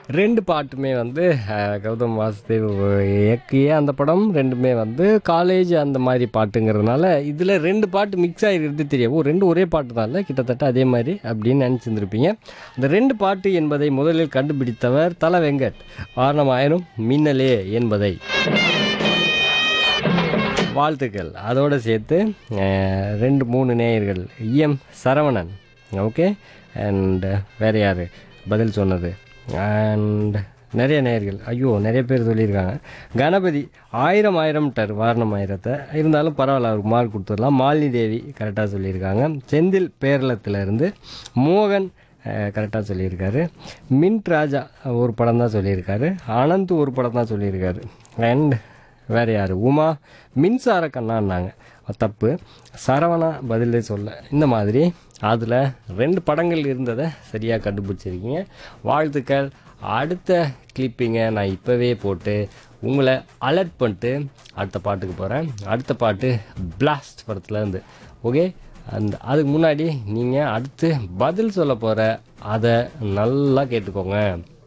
ரெண்டு பாட்டுமே வந்து அஹ், கௌதம் வாசுதேவ் இயக்கிய அந்த படம் ரெண்டுமே வந்து காலேஜ் அந்த மாதிரி பாட்டுங்கிறதுனால இதில் ரெண்டு பாட்டு மிக்ஸ் ஆகிருக்கிறது தெரியும் ஓ ரெண்டு ஒரே பாட்டு தான் இல்லை கிட்டத்தட்ட அதே மாதிரி அப்படின்னு நினச்சிருந்துருப்பீங்க அந்த ரெண்டு பாட்டு என்பதை முதலில் கண்டுபிடித்தவர் தல வெங்கட் வாரணமாயிரம் மின்னலே என்பதை வாழ்த்துக்கள் அதோடு சேர்த்து அஹ், ரெண்டு மூணு நேயர்கள் இஎம் சரவணன் ஓகே அண்ட் வேறு யார் பதில் சொன்னது அண்ட் நிறைய நேயர்கள் ஐயோ நிறைய பேர் சொல்லியிருக்காங்க கணபதி ஆயிரம் ஆயிரம் டர் வாரணம் ஆயிரத்தை இருந்தாலும் பரவாயில்ல அவருக்கு மார்க் கொடுத்துடலாம் மாலினி தேவி கரெக்டாக சொல்லியிருக்காங்க செந்தில் பேரளத்திலிருந்து மோகன் கரெக்டாக சொல்லியிருக்காரு மின்ட் ராஜா ஒரு படம் தான் சொல்லியிருக்காரு அனந்த் ஒரு படம் தான் சொல்லியிருக்காரு அண்ட் வேறு யார் உமா மின்சார கண்ணான்னாங்க தப்பு சரவணா பதிலே சொல்ல இந்த மாதிரி அதில் ரெண்டு படங்கள் இருந்ததை சரியாக கண்டுபிடிச்சிருக்கீங்க வாழ்த்துக்கள் அடுத்த கிளிப்பிங்கை நான் இப்போவே போட்டு உங்களை அலர்ட் பண்ணிட்டு அடுத்த பாட்டுக்கு போகிறேன் அடுத்த பாட்டு பிளாஸ்ட் படத்துலேருந்து ஓகே அந்த அதுக்கு முன்னாடி நீங்கள் அடுத்து பதில் சொல்ல போகிற அதை நல்லா கேட்டுக்கோங்க